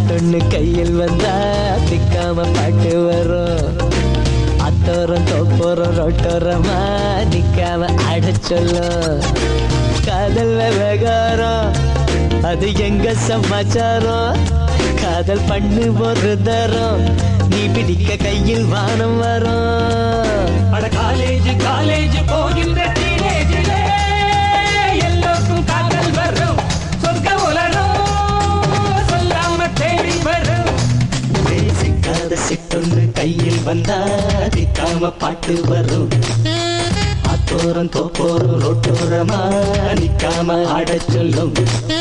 சிட்டொன்னு கையில் வந்தா திக்காம பாட்டு வரும் அத்தோரம் தோப்போரம் ரொட்டோரமா நிக்காம ஆட சொல்லும் காதல் விவகாரம் அது எங்க சமாச்சாரம் காதல் பண்ணு ஒரு தரம் நீ பிடிக்க கையில் வானம் வரும் அட காலேஜ் காலேஜ் போகின்ற டீனேஜிலே எல்லோருக்கும் காதல் வரும் சொர்க்க உலகம் சொல்லாம தேடி வரும் சிக்காத சிட்டொன்று கையில் வந்தா திக்காம பாட்டு வரும் அத்தோரம் தோப்போரம் ரோட்டோரமா நிக்காம ஆடச் சொல்லும்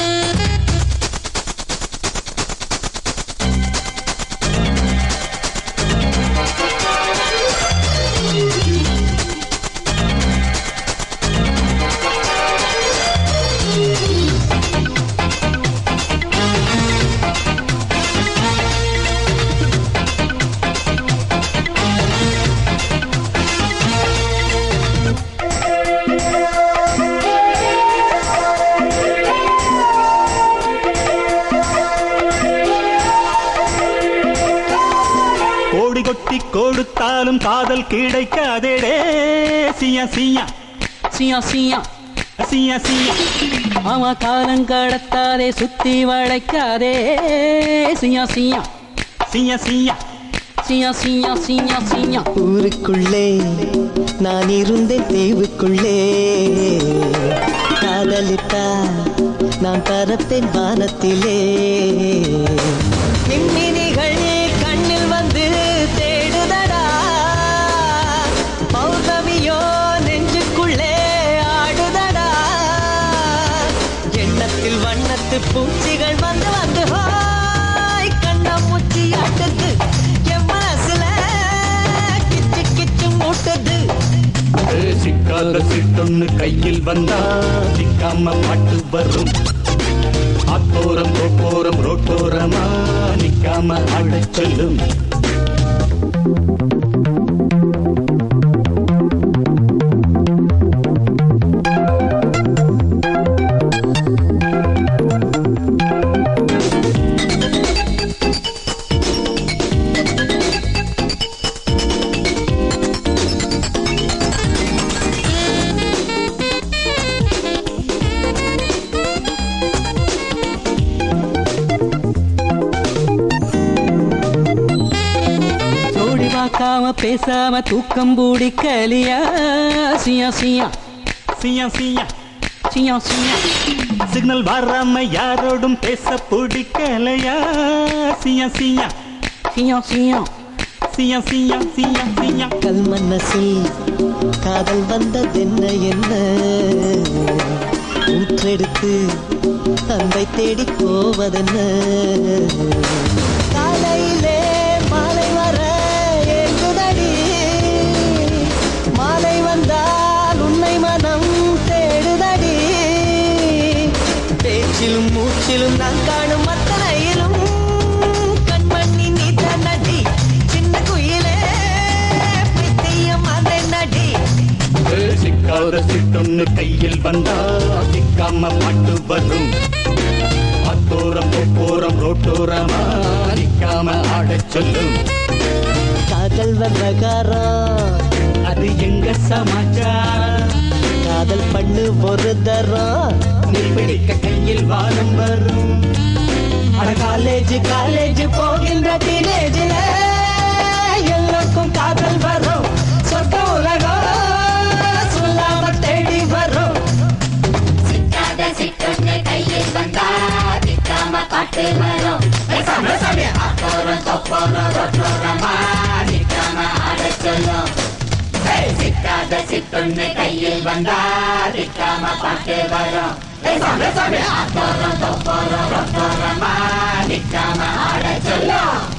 கோடி கொட்டி கொடுத்தாலும் காதல் கிடைக்காதேடே சியா சியா சியா சியா சியா சியா ஆமா காலம் கடத்தாதே சுத்தி வளைக்காதே சியா சியா சியா சியா சியா சியா சியா சியா ஊருக்குள்ளே நான் இருந்தேன் தேவுக்குள்ளே காதலித்தா நான் பரப்பேன் வானத்திலே மின்மினிகள் கண்ணில் வந்து தேடுதடா பௌர்ணமியோ நெஞ்சுக்குள்ளே ஆடுதடா எண்ணத்தில் வண்ணத்து பூச்சிகள் வந்து வந்து ஹாய் கண்ணாமூச்சி ஆட்டுது என் மனசுல கிச்சு கிச்சு மூட்டுது சிக்காத சிட்டொன்னு கையில் வந்தா சிக்காம பாட்டு வரும் அத்தோரம் தோப்போரம் ரோட்டோரமா நிக்காம ஆடச் சொல்லும் ஜோடி பார்க்காம பேசாம தூக்கம் பூடிக்கலியா சியா சியா சியா சியா சியா சியா சிக்னல் வராம யாரோடும் பேச பிடிக்கலையா சியா சியா சியா சியா சியா சியா சியா சியா கல் மனசில் காதல் வந்ததென்ன என்ன ஊற்றெடுத்து அன்பை தேடி போவதென்ன காலையிலே மாலை வர ஏங்குதடி மாலை வந்தால் உன்னை மனம் தேடுதடி பேச்சிலும் மூச்சிலும் நான் காணும் அத்தனையிலும் கண்மணி நீ நடி சின்ன குயிலே பித்தியம் அதை நடி சிக்காத சிட்டொன்னு கையில் வந்தா சிக்காம பாட்டு வரும் அத்தோரம் போரம் ரோட்டோரமா நிக்காம ஆடச் சொல்லும் காதல் விவகாரம் அது எங்க சமாச்சாரம் காதல் பண்ணு ஒரு தரம் நீ பிடிக்க கையில் வானம் வரும் அட காலேஜ் காலேஜ் போகின்ற டீனேஜில எல்லோருக்கும் காதல் வரும் சொர்க்க உலகம் சொல்லாம தேடி வரும் சிக்காத சிட்டொன்னு கையில் வந்தா திக்காம பாட்டு வரும் அப்போரம் தொப்போரம் ரொட்டோரமா நிக்காம ஆடச் சொல்லும் சிக்காத சிட்டொன்னு கையில் வந்தா திக்காம பாட்டு வரும் அப்போரம் தொப்போரம் ரொட்டோரமா நிக்காம ஆடச் சொல்லும்